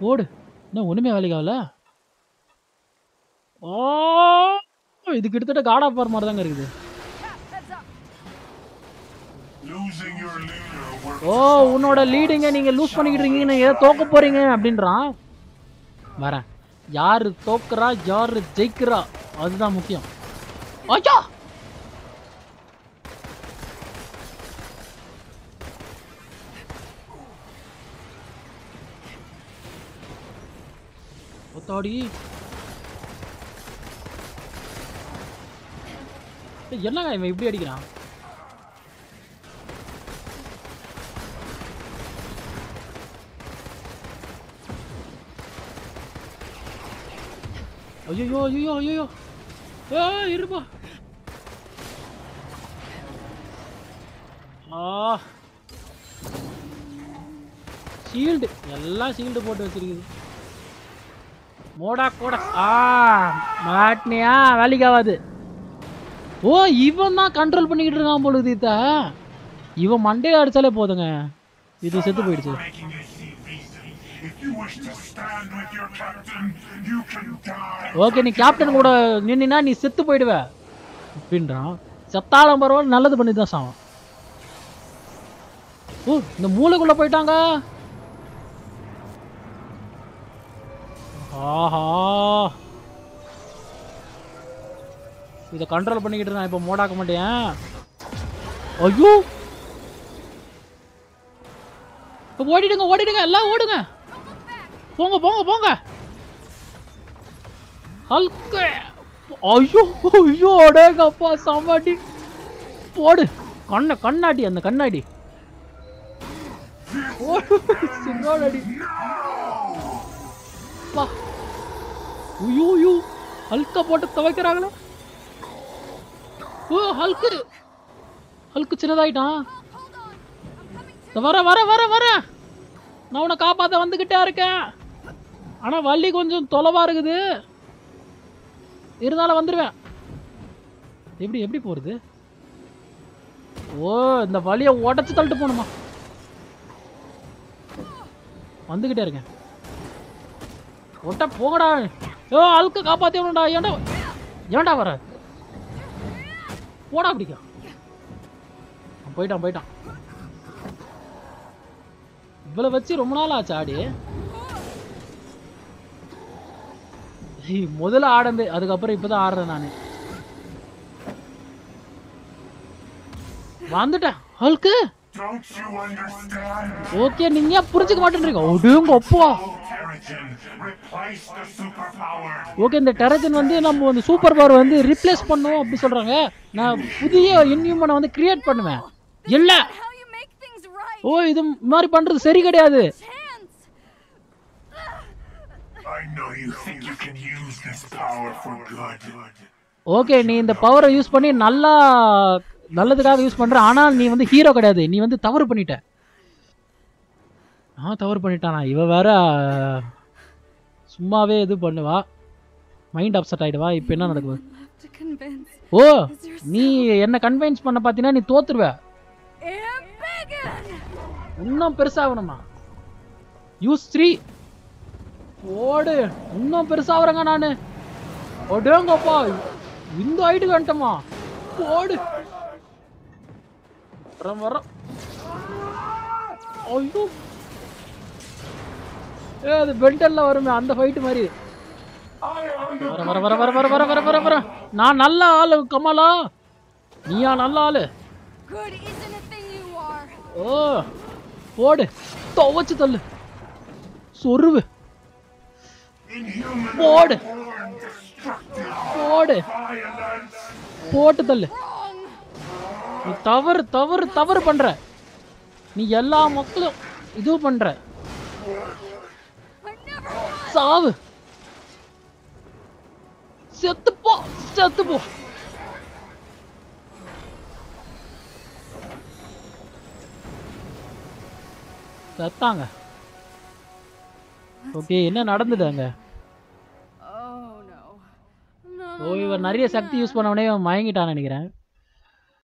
ஓடு என்ன ஒண்ணுமே வேலைக்கு ஆகல ஓ இது கிட்டத்தட்ட காடா பார் மாதிரி தாங்க இருக்குது Losing your leader will ஓ உன்னோட லீடிங்க நீங்க லூஸ் பண்ணிக்கிட்டு இருக்கீங்க ஏதோ தோக்க போறீங்க அப்படின்றான் வரேன் யாரு தோக்குறா யாரு ஜெயிக்கிறா அதுதான் முக்கியம் ஐயா ஒத்தாடி ஏய், என்னங்க இவன் இப்படி அடிக்கிறான் ஐயோ ஐயோ ஐயோ ஏ இருப்பா ஆ ஷீல்டு எல்லாம் ஷீல்டு போட்டு வச்சிருக்குது மோடா கூட ஆ மாட்டினியா வேலைக்கு ஆகாது ஓ இவன் தான் கண்ட்ரோல் பண்ணிக்கிட்டு இருக்கான் போல இத இவன் மண்டையை அடிச்சாலே போதுங்க இது செத்து போயிடுச்சு making a see reason. If you wish to stand with your captain, you can die. Okay நீ கேப்டன் கூட நின்னா நீ செத்து போயிடுவ அப்படின்றான் செத்தாலும் பரவாயில்ல நல்லது பண்ணி தான் சாவம் ஓ இந்த மூளைக்குள்ள போயிட்டாங்க ஆஹா இதை கண்ட்ரோல் பண்ணிக்கிட்டு நான் இப்போ மோடாக்க மாட்டேன் ஐயோ இப்ப ஓடிடுங்க ஓடிடுங்க எல்லாம் ஓடுங்க போங்க போங்க போங்க ஹல்க் ஐயோ ஐயோ அடேங்கப்பா சாமாடி போடு கண்ண கண்ணாடி அந்த கண்ணாடி ஓடு, சிங்காடடி வா ஐயோ ஐயோ ஹல்க போட்டு துவைக்கிறாங்களே ஓ ஹல்கு ஹல்கு சின்னதாயிட்டான் இதோ வர வர வர வர நான் உன்னை காப்பாத்த வந்துகிட்டே இருக்கேன் ஆனா வள்ளி கொஞ்சம் தொலைவா இருக்குது இருந்தாலும் வந்துடுவேன் எப்படி எப்படி போறது ஓ இந்த வழியை உடச்சு தள்ளிட்டு போகணுமா வந்துகிட்டே இருக்கேன் ஒட்ட போங்கடா ஏ அழுக்க காப்பாத்திடணும்டா ஏன்டா ஏன்டா வர போடா பிடிக்க போயிட்டான் போயிட்டான் இவ்வளவு வச்சு ரொம்ப நாள் ஆச்சு ஆடி ஏய், முதல்ல ஆடந்து அதுக்கப்புறம் இப்பதான் ஆடுறேன் நானு வந்துட்டேன் Hulk Don't you understand? Okay நீங்க ஏன் புரிஞ்சுக்க மாட்டேன்றீங்க ஒடுங்க ஒப்பா Oh, Terrigen, replace the superpower. Okay இந்த டெரஜன் வந்து நம்ம வந்து சூப்பர் பவர் வந்து ரிப்ளேஸ் பண்ணுவோம் அப்படி சொல்றாங்க நான் புதிய இன்ஹியூமனை வந்து கிரியேட் பண்ணுவேன் இல்ல How you make things right? ஓ இது மாதிரி பண்றது சரி கிடையாது Chance. I know you think you can use this power for good. Okay நீ இந்த பவரை யூஸ் பண்ணி நல்லா நல்லதுக்காக யூஸ் பண்ற ஆனால் நீ வந்து ஹீரோ கிடையாது நீ வந்து தவறு பண்ணிட்ட நான் தவறு பண்ணிட்டானா இவ வேற சும்மாவே இது பண்ணுவா மைண்ட் அப்செட் ஆயிடுவா இப்போ என்ன நடக்குது Left to convince. ஓ நீ என்ன கன்வின்ஸ் பண்ண பார்த்தீங்கன்னா நீ தோத்துருவ And bacon. இன்னும் பெருசாகணுமா யூஸ் த்ரீ ஓடு இன்னும் பெருசாகிறேங்க நான் ஒடேங்கப்பா இந்த ஹைட்டுக்கு வந்துட்டோமா ஓடு வரம் வரம் ஐயோ ஏ அது பெல்டெல்லாம் வருமே அந்த ஃபைட்டு மாதிரி வர வர வர வர வர வர வர வர வர நான் நல்ல ஆளு கமலா நீயா நல்ல ஆளு Good isn't a thing you are. ஓ போடு துவச்சு தள்ளு சொருவு Inhuman, போடு born destructive, போடு violence. போட்டு தள்ளு Wrong. நீ தவறு தவறு தவறு பண்ற நீ எல்லா மக்களும் இது பண்ற I never won. சாவு செத்து போ செத்து போ செத்தாங்க ஓகே என்ன நடந்தது அங்க Oh no. No. ஓ இவர் நிறைய சக்தி யூஸ் பண்ண உடனே இவன் மயங்கிட்டான்னு நினைக்கிறேன்